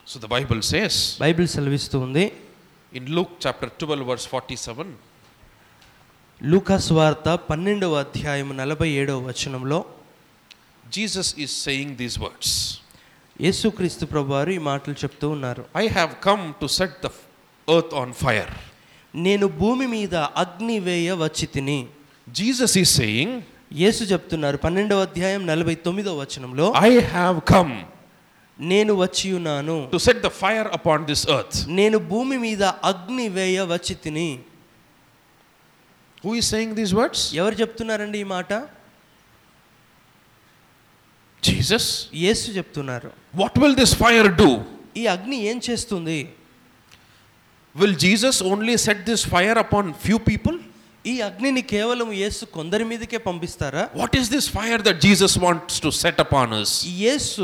So the Bible says Bible సెలవిస్తూ ఉంది in Luke chapter 12, verse 47, లూకాస్ వార్త పన్నెండవ అధ్యాయం నలభై ఏడవ వచనంలో Jesus is saying these words యేసుక్రీస్తు ప్రభువారు ఈ మాటలు చెప్తూ ఉన్నారు I have come to set the earth on fire. నేను భూమి మీద అగ్ని వేయ వచ్చి తిని Jesus is saying, యేసు చెప్తున్నారు పన్నెండవ అధ్యాయం నలభై తొమ్మిదవ వచనంలో I have come నేను వచ్చి ఉన్నాను to set the fire upon this earth. నేను భూమి మీద అగ్ని వేయ వచ్చి తిని Who is saying these words? ఎవరు చెప్తున్నారండి ఈ మాట Jesus. యేసు చెప్తున్నారు What will this fire do? ఈ అగ్ని ఏం చేస్తుంది Will Jesus only set this fire upon few people? ఈ అగ్నిని కేవలం యేసు కొందరి మీదకే పంపిస్తారా What is this fire that Jesus wants to set upon us? యేసు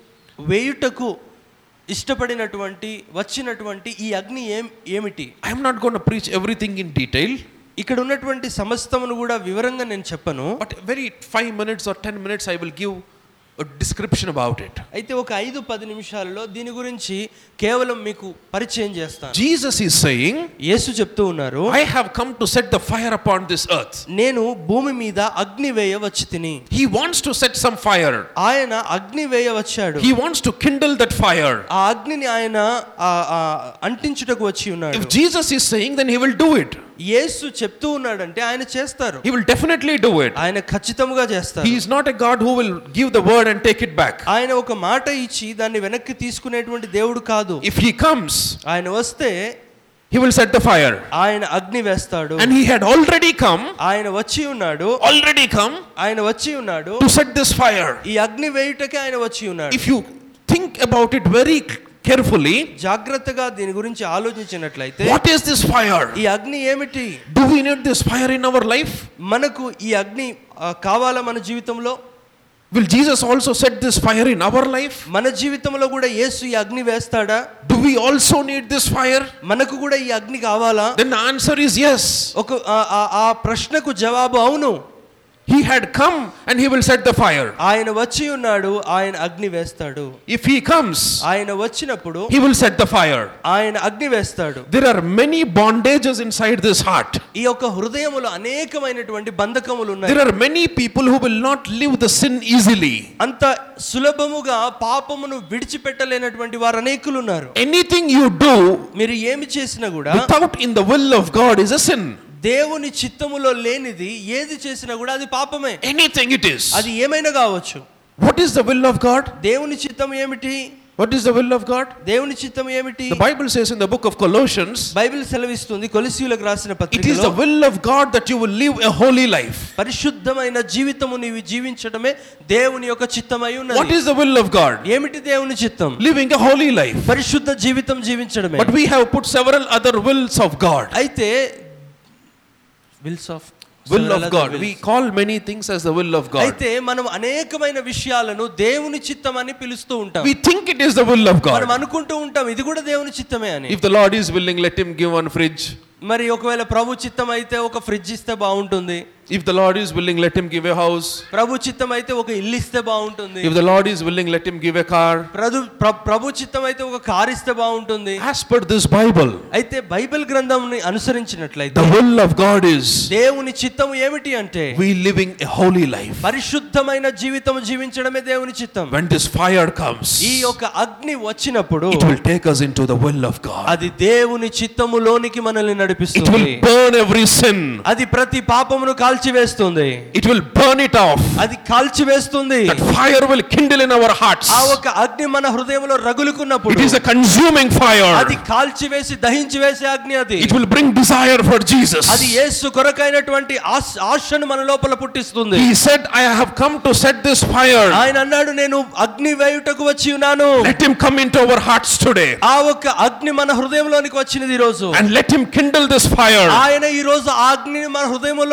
వేయుటకు ఇష్టపడినటువంటి వచ్చినటువంటి ఈ అగ్ని ఏం ఏమిటి I'm not going to preach everything in detail, ఇక్కడ ఉన్నటువంటి సమస్తమును కూడా వివరంగా నేను చెప్పను but very five minutes or ten minutes I will give a description about it. అయితే ఒక ఐదు పది నిమిషాలలో దీని గురించి కేవలం మీకు పరిచయం చేస్తాను Jesus is saying, యేసు చెప్తూ ఉన్నారు I have come to set the fire upon this earth. నేను భూమి మీద అగ్ని వేయ వచ్చి తిని He wants to set some fire. ఆయన అగ్ని వేయ వచ్చాడు He wants to kindle that fire. ఆ అగ్నిని ఆయన ఆ, ఆ, అంటించుటకు వచ్చి ఉన్నాడు If Jesus is saying, then he will do it. యేసు చెప్తూ ఉన్నాడంటే ఆయన చేస్తారు He will definitely do it. ఆయన ఖచ్చితంగా చేస్తారు He is not a God who will give the word and take it back. ఆయన ఒక మాట ఇచ్చి దాన్ని వెనక్కి తీసుకునేటువంటి దేవుడు కాదు If he comes, ఆయన వస్తే he will set the fire. ఆయన అగ్ని వేస్తాడు And he had already come, ఆయన వచ్చి ఉన్నాడు already come ఆయన వచ్చి ఉన్నాడు to set this fire. ఈ అగ్ని వేయుటకే ఆయన వచ్చి ఉన్నాడు If you think about it very carefully, జాగ్రత్తగా దీని గురించి ఆలోచించినట్లయితే what is this fire? ఈ అగ్ని ఏమిటి Do we need this fire in our life? మనకు ఈ అగ్ని ఆ, కావాలా మన జీవితంలో Will Jesus also set this fire in our life? మన జీవితంలో కూడా యేసు ఈ అగ్ని వేస్తాడా Do we also need this fire? మనకు కూడా ఈ అగ్ని కావాలా Then the answer is yes. ఒక ఆ- ఆ- ఆ ప్రశ్నకు జవాబు అవును He had come and he will set the fire. ఆయన వచ్చి ఉన్నాడు ఆయన అగ్ని వేస్తాడు If he comes, ఆయన వచ్చినప్పుడు he will set the fire. ఆయన అగ్ని వేస్తాడు There are many bondages inside this heart. ఈ యొక్క హృదయములో అనేకమైనటువంటి బంధకములు ఉన్నాయి There are many people who will not leave the sin easily. అంత సులభముగా పాపమును విడిచిపెట్టలేనటువంటి వారు అనేకులు ఉన్నారు Anything you do మీరు ఏమి చేసినా కూడా without in the will of God is a sin. దేవుని చిత్తములో లేనిది ఏది చేసినా కూడా అది పాపమే Anything it is. అది ఏమైనా కావచ్చు What is the will of God? దేవుని చిత్తం ఏమిటి What is the will of God? దేవుని చిత్తం ఏమిటి The Bible says in the book of Colossians, Bible సెలవిస్తుంది కొలిసీయులకు రాసిన it is పత్రికలో the will of God that you will live a holy life. పరిశుద్ధమైన జీవితము నీవు జీవించడమే దేవుని యొక్క చిత్తమై What ఉన్నది is the will of God? ఏమిటి దేవుని చిత్తం Living a holy life. పరిశుద్ధ జీవితం జీవించడమే But we have put several other wills of God. అయితే wills of Will of God. We call many things as the will of God. అయితే మనం అనేకమైన విషయాలను దేవుని చిత్తం అని పిలుస్తూ ఉంటాం We think it is the will of మనం God. అనుకుంటూ ఉంటాం ఇది కూడా దేవుని చిత్తమే అని If the Lord is willing, let him give one fridge. మరి ఒకవేళ ప్రభు చిత్తం అయితే ఒక ఫ్రిడ్జ్ ఇస్తే బాగుంటుంది If the Lord is willing, let him give a house. ప్రభు చిత్తం అయితే ఒక ఇల్లు ఇస్తే బాగుంటుంది If the Lord is willing, let him give a car. ప్రభు ప్ర- ప్రభు చిత్తం అయితే ఒక కార్ ఇస్తే బాగుంటుంది As per this Bible, అయితే బైబిల్ గ్రంథంని అనుసరించినట్లయితే the will of God is దేవుని చిత్తం ఏమిటి అంటే we living a holy life. పరిశుద్ధమైన జీవితం జీవించడమే దేవుని చిత్తం When this fire comes, ఈ యొక్క అగ్ని వచ్చినప్పుడు it will take us into the will of God. అది దేవుని చిత్తములోనికి మనల్ని It నడిపిస్తుంది will burn every sin. అది ప్రతి పాపమును కాల్చివేస్తుంది It will burn it off. అది కాల్చివేస్తుంది That fire will kindle in our hearts. ఆ ఒక అగ్ని మన హృదయంలో రగులుకున్నప్పుడు It is a consuming fire. అది కాల్చివేసి దహించి వేసే అగ్ని అది It will bring desire for Jesus. అది యేసు కొరకైనటువంటి ఆశ- ఆశను మన లోపల పుట్టిస్తుంది He said, I have come to set this fire. ఆయన అన్నాడు నేను అగ్ని వేయుటకు వచ్చి ఉన్నాను Let him come into our hearts today. ఆ ఒక్క అగ్ని మన హృదయంలోనికి వచ్చినది ఈ రోజు And let him kindle this fire. ఆయన ఈ రోజు ఆ అగ్నిని మన హృదయంలో రగులు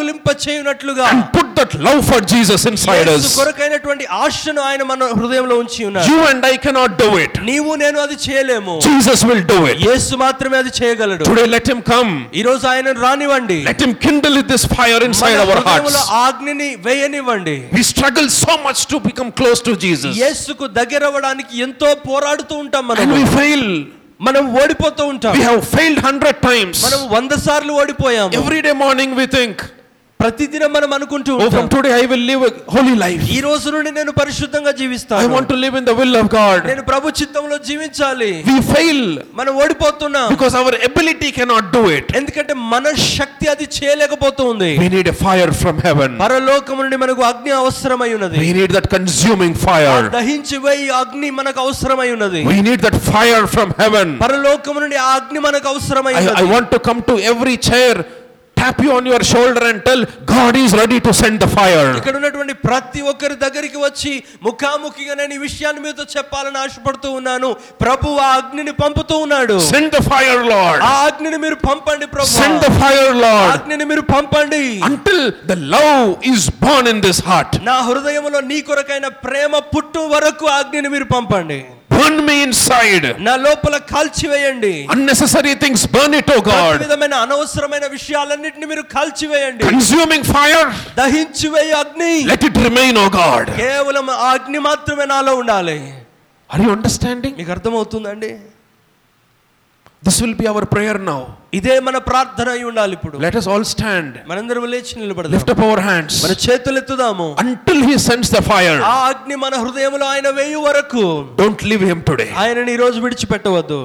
రగులింప చేయునట్లుగా and put that love for Jesus inside Yesu us. కొరకైనటువంటి ఆశను ఆయన మన హృదయంలో ఉంచి ఉన్నారు You and I cannot do it. నీవు నేను అది చేయలేము Jesus will do it. యేసు మాత్రమే అది చేయగలడు Today, let Him come. ఈ రోజు ఆయన రానివ్వండి Let Him kindle this fire inside మన our హృదయంలో hearts. ఆజ్ఞని వేయనివ్వండి We struggle so much to become close to Jesus. యేసుకు దగ్గర అవ్వడానికి ఎంతో పోరాడుతూ ఉంటాం And మనం we fail. మనం ఓడిపోతూ ఉంటాం We have failed hundred times. మనం వంద సార్లు ఓడిపోయాం Every day morning we think, ప్రతిదినం మనం అనుకుంటూ oh, from ఉంటాం today I will live a holy life. ఈ రోజు నుండి నేను పరిశుద్ధంగా I జీవిస్తాను want to live in the will of God. నేను ప్రభు చిత్తంలో జీవించాలి We fail మనం ఓడిపోతున్నాం because our ability cannot do it. ఎందుకంటే మన శక్తి అది చేయలేకపోతూ ఉంది We need a fire from heaven. పరలోకం నుండి మనకు అగ్ని అవసరమై ఉన్నది We need that consuming ఆ fire. దహించి వేయి అగ్ని మనకు అవసరమై ఉన్నది We need that fire from heaven. పరలోకం నుండి ఆ అగ్ని మనకు అవసరమై I, I ఉన్నది want to come to every chair, tap you on your shoulder and tell God is ready to send the fire. ఇక్కడ ఉన్నటువంటి ప్రతి ఒక్కరి దగ్గరికి వచ్చి ముఖాముఖిగా నేను ఈ విషయాన్ని మీతో చెప్పాలని ఆశపడుతూ ఉన్నాను ప్రభు ఆ అగ్నిని పంపుతూ ఉన్నాడు Send the fire, Lord. ఆ అగ్నిని మీరు పంపండి ప్రభు Send the fire, ఆ Lord. అగ్నిని మీరు పంపండి Until the love is born in this heart. నా హృదయంలో నీ కొరకైన ప్రేమ పుట్టు వరకు ఆ అగ్నిని మీరు పంపండి Burn me inside. నా లోపల కాల్చివేయండి Unnecessary things, burn it, oh ప్రతి God. విధమైన అనవసరమైన విషయాలన్నిటిని మీరు కాల్చివేయండి Consuming fire, దహించివేయి అగ్ని let it remain, oh God. కేవలం ఆ అగ్ని మాత్రమే నాలో ఉండాలి Are you understanding? మీకు అర్థమవుతుందండి This will be our prayer now. ఇదే మన ప్రార్థన అయి ఉండాలి ఇప్పుడు Let us all stand. మనందరం లేచి నిలబడదాం Lift up our hands మన చేతులు ఎత్తుదాము until He sends the fire. ఆ అగ్ని మన హృదయంలో ఆయన వేయు వరకు Don't leave Him today. ఆయనని ఈ రోజు విడిచిపెట్టవద్దు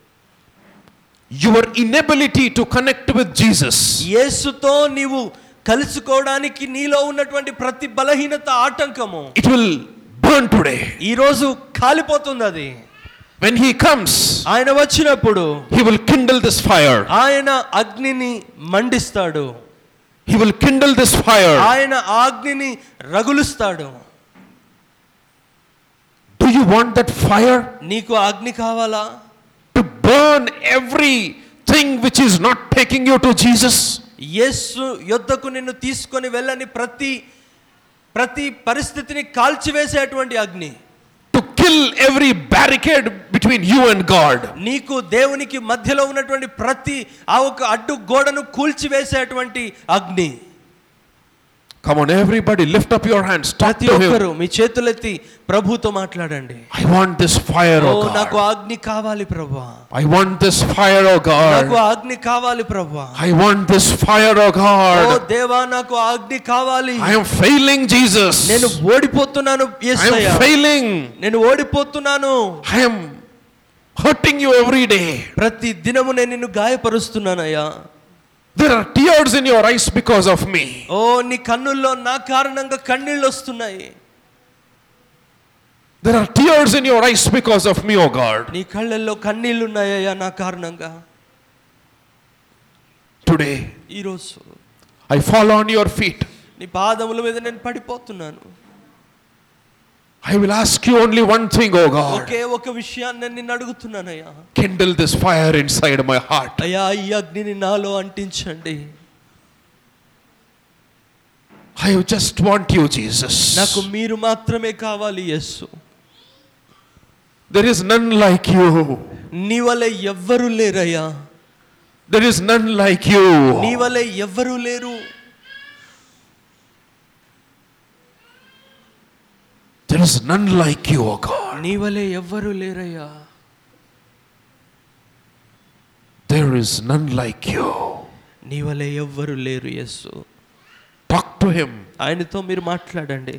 Your inability to connect with Jesus యేసుతో నీవు కలుసుకోవడానికి నీలో ఉన్నటువంటి ప్రతి బలహీనత ఆటంకము it will burn today. ఈ రోజు కాలిపోతుంది అది When He comes, ఆయన వచ్చినప్పుడు He will kindle this fire. ఆయన అగ్నిని మండిస్తాడు He will kindle this fire. ఆయన ఆ అగ్నిని రగులుస్తాడు Do you want that fire నీకు ఆ అగ్ని కావాలా to burn everything which is not taking you to Jesus? యేసు యొద్దకు నిన్ను తీసుకొని వెళ్ళని ప్రతి ప్రతి పరిస్థితిని కాల్చివేసేటువంటి అగ్ని To kill every barricade between you and God? నీకు దేవునికి మధ్యలో ఉన్నటువంటి ప్రతి ఆ ఒక అడ్డు గోడను కూల్చివేసేటువంటి అగ్ని Come on, everybody, lift up your hands. Talk ప్రతి to Him. ఒక్కరు మీ చేతులెత్తి ప్రభుతో మాట్లాడండి I want this fire, oh oh నాకు God. ఆ అగ్ని కావాలి ప్రభా I want this fire, oh నాకు God. ఆ అగ్ని కావాలి ప్రభా I want this fire, oh oh God. దేవా నాకు ఆ అగ్ని కావాలి I am failing, Jesus. నేను ఓడిపోతున్నాను I యేసయ్య. am failing. నేను ఓడిపోతున్నాను I am hurting you every day. ప్రతి దినము నేను నిన్ను గాయపరుస్తున్నానయ్యా There are tears in your eyes because of me. ఓ నీ కన్నుల్లో నా కారణంగా కన్నీళ్ళు వస్తున్నాయి There are tears in your eyes because of me, oh God. నీ కళ్ళల్లో కన్నీళ్ళు ఉన్నాయ్యా నా కారణంగా Today, ఈరోజు I fall on your feet. నీ పాదముల మీద నేను పడిపోతున్నాను I will ask you only one thing, oh God. ఒకే ఒక విషయాన్ని నేను నిన్ను అడుగుతున్నానయ్యా Kindle this fire inside my heart. అయ్యా ఈ అగ్నిని నాలో అంటించండి I just want you, Jesus. నాకు మీరు మాత్రమే కావాలి యేసు There is none like you. నీ వలె ఎవ్వరు లేరయ్యా There is none like you. నీ వలె ఎవ్వరు లేరు There is none like you, oh God. నీ వలె ఎవ్వరు లేరయ్యా There is none like you. నీ వలె ఎవ్వరు లేరు యేసు Talk to him. ఆయనతో మీరు మాట్లాడండి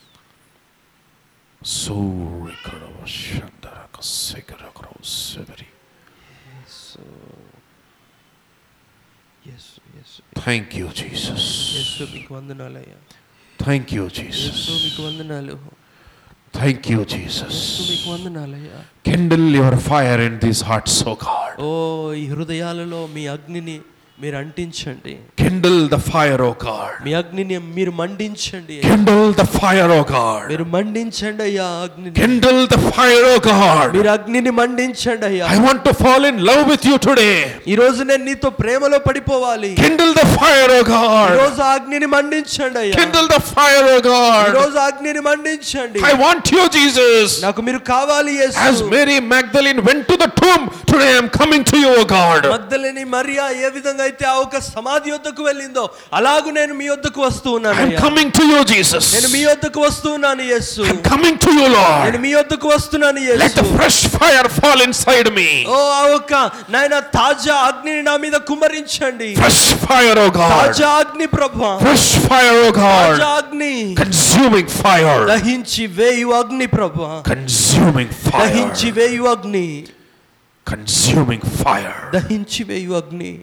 యేసు యేసు Thank you, Jesus. యేసు మీకు వందనాలయ్యా Thank you, Jesus. యేసు మీకు వందనాలు Thank you, యేసు Jesus. మీకు వందనాలయ్యా Kindle your fire in these hearts, oh God. ఓ ఈ హృదయాలలో మీ అగ్నిని మీరు అంటించండి Kindle the fire, O God. మీ అగ్నిని మీరు మండించండి Kindle the fire, O God. మీరు మండించండి అయ్యా అగ్నిని Kindle the fire, O God. మీరు అగ్నిని మండించండి అయ్యా I want to fall in love with you today. ఈ రోజు నేను నీతో ప్రేమలో పడిపోవాలి Kindle the fire, O ఈ God. రోజు అగ్నిని మండించండి అయ్యా Kindle the fire, O ఈ God. రోజు అగ్నిని మండించండి I want you, Jesus. నాకు మీరు కావాలి As Yesu Mary Magdalene went to the tomb, today I am coming to you, O God. Magdalene Mariya ఏ విధంగా అయితే ఆ ఒక సమాధి యొద్దకు వెళ్ళిందో అలాగూ నేను మీ యొద్దకు వస్తూ ఉన్నాను I am అయ్యా. coming to you, Jesus. నేను మీ యొద్దకు వస్తూ ఉన్నాను యేసు I am coming to you, నేను Lord. మీ యొద్దకు వస్తున్నాను Let Yesu the fresh fire fall inside me. ఓ ఆ ఒక్క నాయన తాజా అగ్నిని నా మీద కుమ్మరించండి Fresh fire, O God. తాజా అగ్ని ప్రభా Fresh fire, O తాజా God. అగ్ని Consuming fire. దహించి వేయు అగ్ని ప్రభా Consuming దహించి fire. వేయు అగ్ని Consuming fire. దహించి వేయు అగ్ని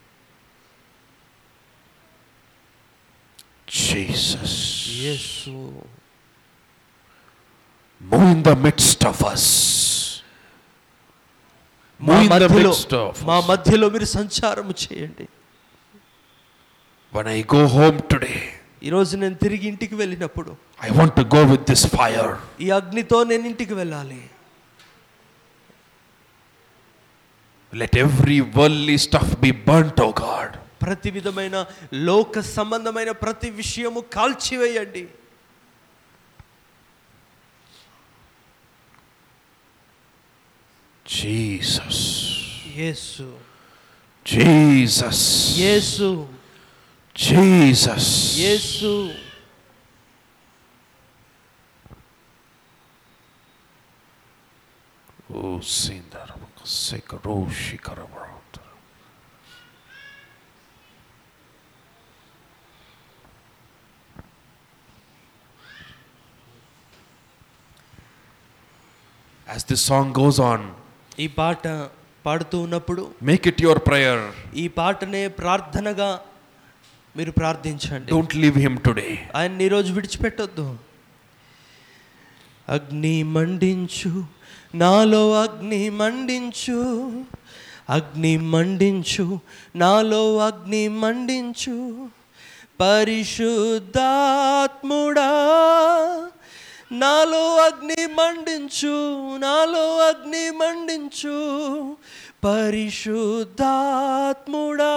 Jesus. Yesu Move in the midst of us. మా Move in the మధ్యలో midst of మా us. మధ్యలో మీరు సంచారము చేయండి When I go home today, ఈరోజు నేను తిరిగి ఇంటికి వెళ్ళినప్పుడు I want to go with this fire. ఈ అగ్నితో నేను ఇంటికి వెళ్ళాలి Let every worldly stuff be burnt, O God. ప్రతి విధమైన లోక సంబంధమైన ప్రతి విషయము కాల్చివేయండి Jesus. Yesu Jesus. Yesu Jesus. Yesu Oh, Sindar, Sekaroshi Karabarot. As this song goes on, ఈ పాట పాడుతూ ఉన్నప్పుడు make it your prayer. ఈ పాటనే ప్రార్థనగా మీరు ప్రార్థించండి Don't leave him today. ఆయన్ని ఈరోజు విడిచిపెట్టొద్దు అగ్ని మండించు నాలో అగ్ని మండించు అగ్ని మండించు నాలో అగ్ని మండించు పరిశుద్ధాత్ముడా నాలో అగ్ని మండించు నాలో అగ్ని మండించు పరిశుద్ధాత్ముడా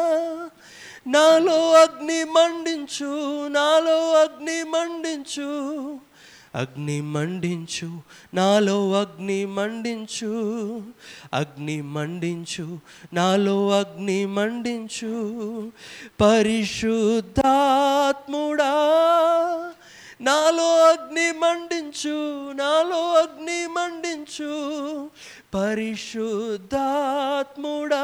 నాలో అగ్ని మండించు నాలో అగ్ని మండించు అగ్ని మండించు నాలో అగ్ని మండించు అగ్ని మండించు నాలో అగ్ని మండించు పరిశుద్ధాత్ముడా నాలో అగ్ని మండించు నాలో అగ్ని మండించు పరిశుద్ధాత్ముడా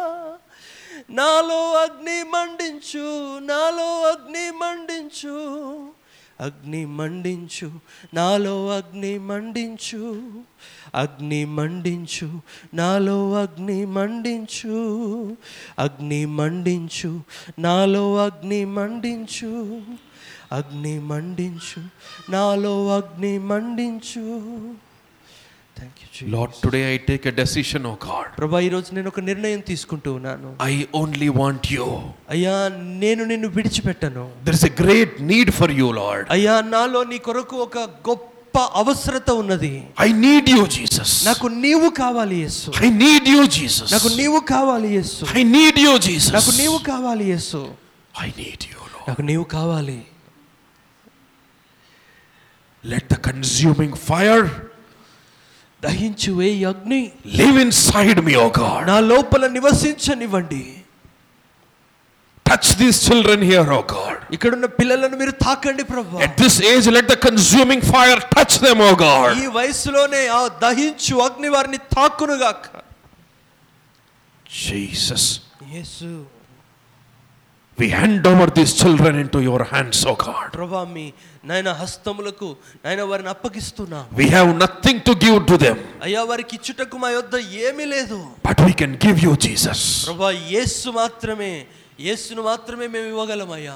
నాలో అగ్ని మండించు నాలో అగ్ని మండించు అగ్ని మండించు నాలో అగ్ని మండించు అగ్ని మండించు నాలో అగ్ని మండించు అగ్ని మండించు నాలో అగ్ని మండించు అగ్ని మండించు నాలో అగ్ని మండించు thank you Lord, today I take a decision, O God. ప్రభా ఈరోజు నేను ఒక నిర్ణయం తీసుకుంటూ ఉన్నాను I only want you. అయ్యా నేను నిన్ను విడిచిపెట్టను There is a great need for you, Lord. అయ్యా నాలో నీ కొరకు ఒక గొప్ప అవసరత ఉన్నది I need you, Jesus. నాకు నీవు కావాలి యేసు I need you, Jesus. నాకు నీవు కావాలి యేసు I need you, Jesus. నాకు నీవు కావాలి యేసు I need you, Lord. నాకు నీవు కావాలి Let the consuming fire దహించు ఏ అగ్ని live inside me, O God. నా లోపల నివసించనివ్వండి Touch these children here, O God. ఇక్కడున్న పిల్లలను మీరు తాకండి ప్రభా At this age, let the consuming fire touch them, O God. ఈ వయసులోనే ఆ దహించు అగ్ని వారిని తాకునుగాక Jesus, Yesu we hand over these children into your hands, O God. ప్రభా మీ నాయన హస్తములకు నాయన వారిని అప్పగిస్తున్నా We have nothing to give to them, అయ్యా వారికి ఇచ్చుటకు మా యొద్ద ఏమీ లేదు but we can give you Jesus. ప్రభా యేసు మాత్రమే యేసును మాత్రమే మేము ఇవ్వగలమయ్యా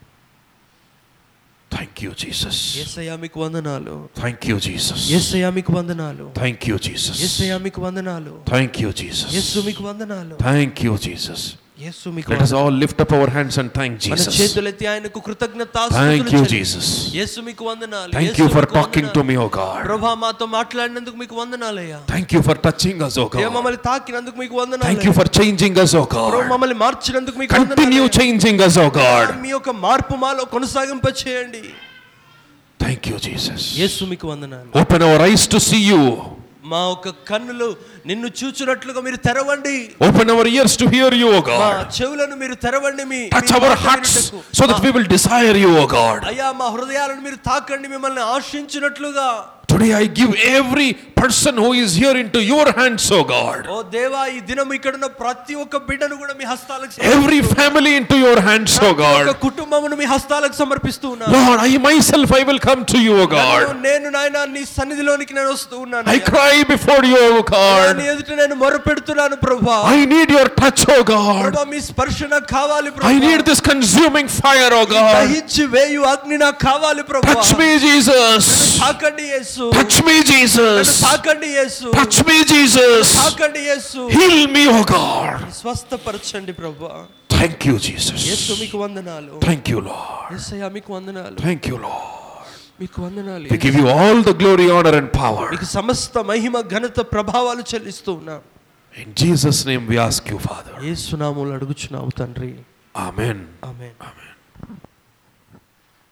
Thank you, Jesus. యేసయ్యా మీకు వందనాలు Thank you, Jesus. యేసయ్యా మీకు వందనాలు Thank you, Jesus. యేసయ్యా మీకు వందనాలు Thank you, Jesus. యేసు మీకు వందనాలు Thank you, Jesus. యేసు మీకు Let us all lift up our hands and thank మన Jesus. చేతులెత్తి ఆయనకు కృతజ్ఞత Thank you, Jesus. యేసు మీకు వందనాలు Thank యేసు you for మీకు talking to వందనాలు. me, O God. ప్రభా మాతో మాట్లాడినందుకు మీకు వందనాలయ్యా Thank you for touching us, O దేవ God. మమ్మల్ని తాకినందుకు మీకు వందనాలు Thank you for changing us, O Prabhu God. మమ్మల్ని మార్చినందుకు మీకు Continue వందనాలు changing us, O God. మీ యొక్క మార్పు మాలో కొనసాగింప చేయండి Thank you, Jesus. యేసు మీకు వందనాలు Open our eyes to see you. మా యొక్క కన్నులు నిన్ను చూచున్నట్లుగా మీరు తెరవండి Open our ears to hear you, O మా God. చెవులను మీరు తెరవండి మీ Touch మీ our మాట hearts వినుటకు. so that we will desire you, O God. అయ్యా మా హృదయాలను మీరు తాకండి మిమ్మల్ని ఆశించినట్లుగా Today I give every person who is here into your hands, O God. ఓ దేవా ఈ దినం ఇక్కడ ఉన్న ప్రతి ఒక్క బిడ్డను కూడా మీ హస్తాలకు Every family into your hands, O ఒక God. కుటుంబమును మీ హస్తాలకు సమర్పిస్తూ ఉన్నాను Lord, I myself I will come to you, O God. నన్ను- నేను నాయన నీ సన్నిధిలోనికి నేను వస్తూ ఉన్నాను I cry before you, O అయ్యా, God. నీ ఎదుట నేను మొరపెడుతున్నాను ప్రభా I need your touch, O God. ప్రభా మీ స్పర్శ నాకు కావాలి I ప్రభా need this consuming fire, O God. దహించి వేయు అగ్ని నాకు కావాలి ప్రభా Touch me, Jesus. తాకండి యేసు Touch me, నన్ను Jesus. తాకండి యేసు Touch me, Jesus. తాకండి యేసు Heal me, O God. స్వస్థపరచండి ప్రభా Thank you, యేసు Jesus. మీకు వందనాలు Thank you, Lord. యేసయ్యా మీకు వందనాలు Thank you, Lord. మీకు వందనాలు We give you all the glory, honor, and power. మీకు సమస్త మహిమ ఘనత ప్రభావాలు చెల్లిస్తూ ఉన్నాం In Jesus' name we ask you, Father. యేసునామములు అడుగుచున్నాము తండ్రి Amen. ఆమె Amen.